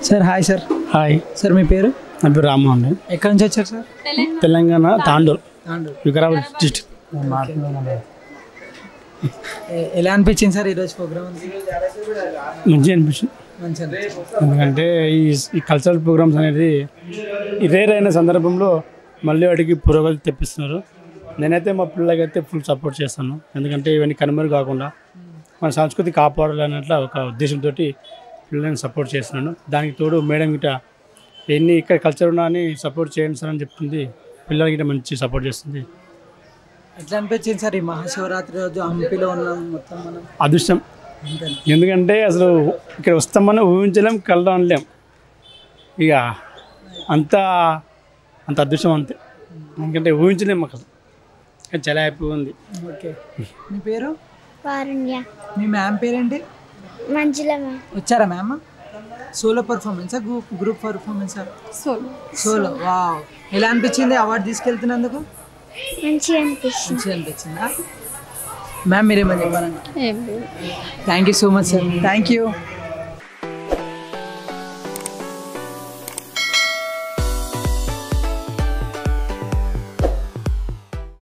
sir hi sir hi sir మీ పేరు నా పేరు రామ్మ అండి ఎక్కడి నుంచి వచ్చారు సార్ తెలంగాణ తాండూర్ తాండూరు వికారాబాద్ డిస్ట్రిక్ట్ ఎ- ఎలా అనిపించింది సార్ ఈరోజు ప్రోగ్రామ్ మంచిగా అనిపించింది మంచిగా ఎందుకంటే ఈ ఈ కల్చరల్ ప్రోగ్రామ్స్ అనేది ఈ రేర్ అయిన సందర్భంలో మళ్ళీ వాటికి పురోగతి తెప్పిస్తున్నారు నేనైతే మా పిల్లలకి అయితే ఫుల్ సపోర్ట్ చేస్తాను ఎందుకంటే ఇవన్నీ కనుమరు కాకుండా మన సంస్కృతి కాపాడాలన్నట్ల ఒక ఉద్దేశంతో పిల్లల్ని సపోర్ట్ చేస్తున్నాను దానికి తోడు మేడం గిట ఎన్ని ఇక్కడ కల్చర్ ఉన్నా అని సపోర్ట్ చేయండి సార్ అని చెప్తుంది పిల్లలకి గిట్ట మంచి సపోర్ట్ చేస్తుంది ఎట్లా అనిపించింది సార్ ఈ మహాశివరాత్రి రోజు హంపిలో ఉన్నాం మొత్తం మనం అదృష్టం అంతే ఎందుకంటే అసలు ఇక్కడ వస్తామని ఊహించలేం కలడం అనలేం ఇక అంత అంత అదృష్టం అంతే ఎందుకంటే ఊహించలేం అసలు కానీ చాలా హ్యాపీగా ఉంది ఓకే మీ పేరు వారుణ్య మీ మ్యామ్ పేరేంటి మంజులమ్మ వచ్చారా మ్యామ్ సోలో పర్ఫార్మెన్సా గ్రూప్ గ్రూప్ పర్ఫార్మెన్సా సోలో సోలో వావ్ ఎలా అనిపించింది అవార్డు తీసుకెళ్తున్నందుకు మంచిగా అనిపిస్తుంది మంచిగా అనిపించిందా మ్యామ్ మీరేమని చెప్పాలండి thank you so much sir thank you